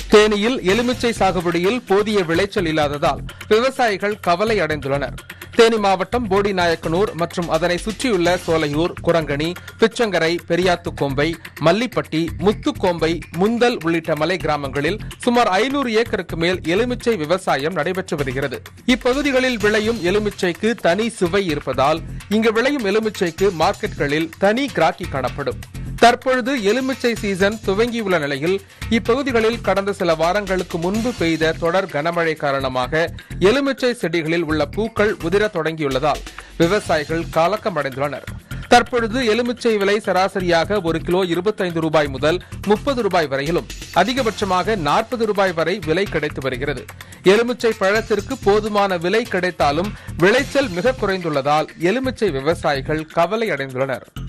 தேனியில் எலுமிச்சை சாகுபடியில் போதிய விளைச்சல் இல்லாததால் விவசாயிகள் கவலை அடைந்துள்ளனர் தேனி மாவட்டம் போடிநாயக்கனூர் மற்றும் அதனை சுற்றியுள்ள சோலையூர் குரங்கணி பிச்சங்கரை பெரியாத்துக்கோம்பை மல்லிப்பட்டி முத்துக்கோம்பை முந்தல் உள்ளிட்ட மலை கிராமங்களில் சுமார் ஐநூறு ஏக்கருக்கு மேல் எலுமிச்சை விவசாயம் நடைபெற்று வருகிறது இப்பகுதிகளில் விளையும் எலுமிச்சைக்கு தனி சுவை இருப்பதால் இங்கு விளையும் எலுமிச்சைக்கு மார்க்கெட்களில் தனி கிராக்கி காணப்படும் தற்பொழுது எலுமிச்சை சீசன் துவங்கியுள்ள நிலையில் இப்பகுதிகளில் கடந்த சில வாரங்களுக்கு முன்பு பெய்த தொடர் கனமழை காரணமாக எலுமிச்சை செடிகளில் உள்ள பூக்கள் உதிரத் தொடங்கியுள்ளதால் விவசாயிகள் கலக்கமடைந்துள்ளனர் தற்பொழுது எலுமிச்சை விலை சராசரியாக ஒரு கிலோ இருபத்தைந்து ரூபாய் முதல் முப்பது ரூபாய் வரையிலும் அதிகபட்சமாக நாற்பது ரூபாய் வரை விலை கிடைத்து வருகிறது எலுமிச்சை பழத்திற்கு போதுமான விலை கிடைத்தாலும் விளைச்சல் மிக குறைந்துள்ளதால் எலுமிச்சை விவசாயிகள் கவலை அடைந்துள்ளனர்